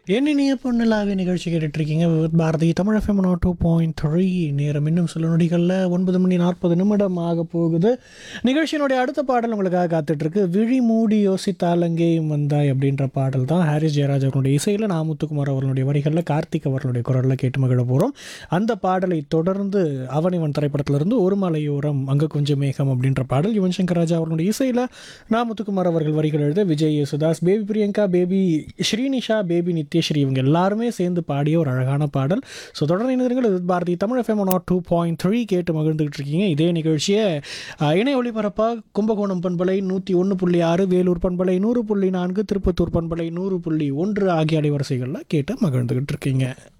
என்ன நீ பொண்ணுலாவே நிகழ்ச்சி கேட்டுட்ருக்கீங்க Bharathi Tamil FM two point three நேரம் இன்னும் சில நொடிகளில் ஒன்பது மணி நாற்பது நிமிடம் ஆக போகுது நிகழ்ச்சியினுடைய அடுத்த பாடல் உங்களுக்காக காத்துட்ருக்கு விழி மூடி யோசித்தால் அங்கேயும் வந்தாய் அப்படின்ற பாடல் தான் ஹாரிஸ் ஜெயராஜ் அவர்களுடைய இசையில் நாமுத்துக்குமார் அவர்களுடைய வரிகளில் கார்த்திக் அவர்களுடைய குரலில் கேட்டு மகிழ போகிறோம் அந்த பாடலை தொடர்ந்து அவனிவன் திரைப்படத்திலிருந்து ஒரு மலையோரம் அங்கே கொஞ்சம் மேகம் அப்படின்ற பாடல் யுவன் சங்கர் ராஜா அவர்களுடைய இசையில் நாமுத்துக்குமார் அவர்கள் வரிகள் எழுத Vijay Yesudas baby Priyanka baby Srinisha baby Nithyasree இவங்க எல்லாருமே சேர்ந்து பாடிய ஒரு அழகான பாடல் ஸோ தொடர்ந்து இணைந்திருங்கள் இது பாரதி தமிழ் எஃப்எம் நாட் டூ பாயிண்ட் த்ரீ கேட்டு மகிழ்ந்துகிட்டு இருக்கீங்க இதே நிகழ்ச்சியை அஹ், இணைய ஒளிபரப்பாக கும்பகோணம் பண்பலை நூற்றி ஒன்று புள்ளி ஆறு வேலூர் பண்பலை நூறு புள்ளி நான்கு திருப்பத்தூர் பண்பலை நூறு புள்ளி ஒன்று ஆகிய அலைவரிசைகளில் கேட்டு மகிழ்ந்துகிட்டு இருக்கீங்க